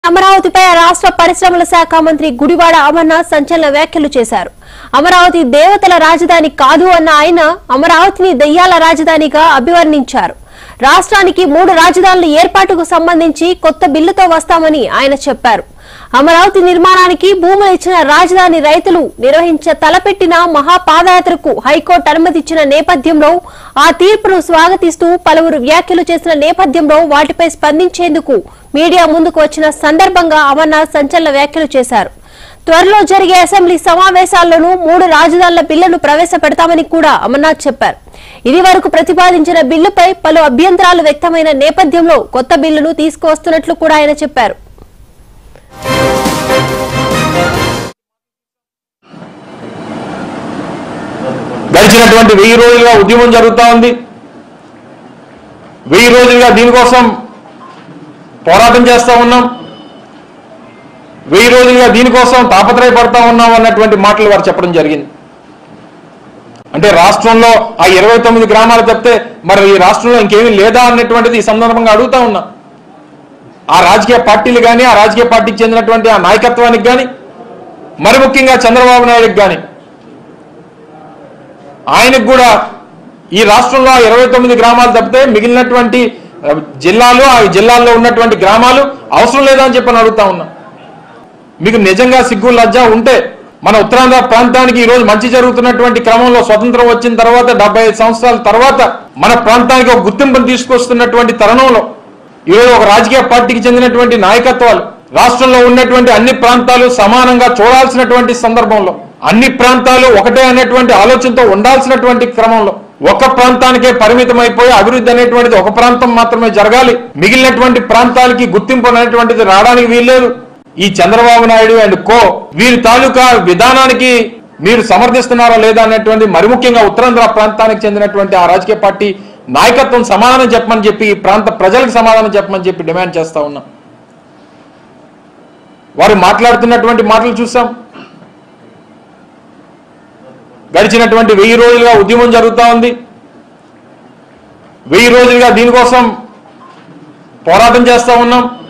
అమరావతిపై రాష్ట్ర పరిశ్రమల శాఖ మంత్రి గుడివాడ అమర్నాథ్ సంచలన వ్యాఖ్యలు చేశారు అమరావతి దేవతల రాజధాని కాదు అన్న ఆయన అమరావతిని దెయ్యాల రాజధానిగా అభివర్ణించారు రాష్ట్రానికి మూడు రాజధానుల ఏర్పాటుకు సంబంధించి కొత్త బిల్లుతో వస్తామని ఆయన చెప్పారు అమరావతి నిర్మాణానికి భూములు ఇచ్చిన రాజధాని రైతులు నిర్వహించ తలపెట్టిన మహాపాదయాత్రకు హైకోర్టు అనుమతిచ్చిన నేపథ్యంలో ఆ తీర్పును స్వాగతిస్తూ పలువురు వ్యాఖ్యలు చేసిన నేపథ్యంలో వాటిపై స్పందించేందుకు మీడియా ముందుకు వచ్చిన సందర్భంగా అమర్నాథ్ సంచలన వ్యాఖ్యలు చేశారు త్వరలో జరిగే అసెంబ్లీ సమావేశాల్లోనూ మూడు రాజధానుల బిల్లును ప్రవేశపెడతామని కూడా అమర్నాథ్ చెప్పారు ఇది వరకు ప్రతిపాదించిన బిల్లుపై పలు అభ్యంతరాలు వ్యక్తమైన నేపథ్యంలో కొత్త బిల్లును తీసుకువస్తున్నట్లు కూడా ఆయన చెప్పారు గడిచినటువంటి వెయ్యి రోజులుగా ఉద్యమం జరుగుతూ ఉంది వెయ్యి రోజులుగా దీనికోసం పోరాటం చేస్తూ ఉన్నాం వెయ్యి రోజులుగా దీనికోసం తాపత్రయపడతా ఉన్నాం అన్నటువంటి మాటలు వారు చెప్పడం జరిగింది అంటే రాష్ట్రంలో ఆ ఇరవై తొమ్మిది గ్రామాలు చెప్తే మరి ఈ రాష్ట్రంలో ఇంకేమీ లేదా అన్నటువంటిది ఈ సందర్భంగా అడుగుతా ఉన్నా ఆ రాజకీయ పార్టీలు కానీ ఆ రాజకీయ పార్టీకి చెందినటువంటి ఆ నాయకత్వానికి కానీ మరి ముఖ్యంగా చంద్రబాబు నాయుడుకి కానీ ఆయనకు కూడా ఈ రాష్ట్రంలో ఇరవై తొమ్మిది గ్రామాలు తప్పితే మిగిలినటువంటి ఆ, జిల్లాలు ఆ జిల్లాల్లో ఉన్నటువంటి గ్రామాలు అవసరం లేదా అని చెప్పని అడుగుతా ఉన్నా మీకు నిజంగా సిగ్గు లజ్జ ఉంటే మన ఉత్తరాంధ్ర ప్రాంతానికి ఈ రోజు మంచి జరుగుతున్నటువంటి క్రమంలో స్వతంత్రం వచ్చిన తర్వాత డెబ్బై ఐదు సంవత్సరాల తర్వాత మన ప్రాంతానికి ఒక గుర్తింపును తీసుకొస్తున్నటువంటి తరుణంలో ఈరోజు ఒక రాజకీయ పార్టీకి చెందినటువంటి నాయకత్వాలు రాష్ట్రంలో ఉన్నటువంటి అన్ని ప్రాంతాలు సమానంగా చూడాల్సినటువంటి సందర్భంలో అన్ని ప్రాంతాలు ఒకటే అనేటువంటి ఆలోచనతో ఉండాల్సినటువంటి క్రమంలో ఒక ప్రాంతానికే పరిమితం అయిపోయి అభివృద్ధి అనేటువంటిది ఒక ప్రాంతం మాత్రమే జరగాలి మిగిలినటువంటి ప్రాంతాలకి గుర్తింపు అనేటువంటిది రావడానికి వీల్లేదు ఈ చంద్రబాబు నాయుడు అండ్ కో వీరి తాలూకా విధానానికి మీరు సమర్థిస్తున్నారా లేదా అనేటువంటి మరి ముఖ్యంగా ఉత్తరాంధ్ర ప్రాంతానికి చెందినటువంటి ఆ రాజకీయ పార్టీ నాయకత్వం సమాధానం చెప్పమని చెప్పి ఈ ప్రాంత ప్రజలకు సమాధానం చెప్పమని చెప్పి డిమాండ్ చేస్తా ఉన్నాం వారు మాట్లాడుతున్నటువంటి మాటలు చూసాం గడిచినటువంటి వెయ్యి రోజులుగా ఉద్యమం జరుగుతూ ఉంది వెయ్యి రోజులుగా దీనికోసం పోరాటం చేస్తా ఉన్నాం